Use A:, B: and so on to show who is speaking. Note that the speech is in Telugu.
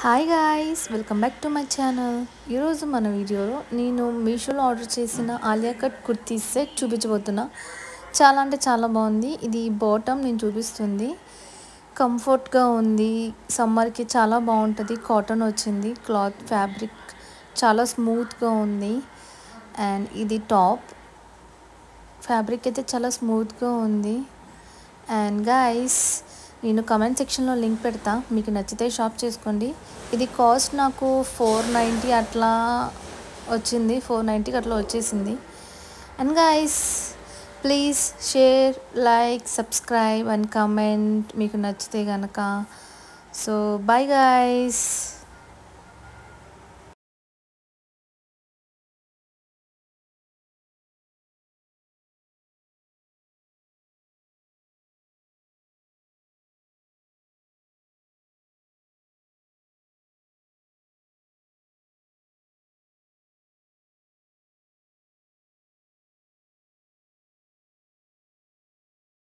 A: hi guys welcome back to my channel ఈరోజు మన వీడియోలో నేను మీషోలో ఆర్డర్ చేసిన ఆలియా కట్ కుర్తీ సెట్ చూపించబోతున్నా చాలా అంటే చాలా బాగుంది ఇది బాటమ్ నేను చూపిస్తుంది కంఫర్ట్గా ఉంది సమ్మర్కి చాలా బాగుంటుంది కాటన్ వచ్చింది క్లాత్ ఫ్యాబ్రిక్ చాలా స్మూత్గా ఉంది అండ్ ఇది టాప్ ఫ్యాబ్రిక్ అయితే చాలా స్మూత్గా ఉంది అండ్ గైస్ నేను కమెంట్ సెక్షన్లో లింక్ పెడతా మీకు నచ్చితే షాప్ చేసుకోండి ఇది కాస్ట్ నాకు ఫోర్ నైంటీ అట్లా వచ్చింది ఫోర్ నైంటీకి అట్లా వచ్చేసింది and guys please share like subscribe and comment మీకు నచ్చితే కనుక సో బాయ్ గైస్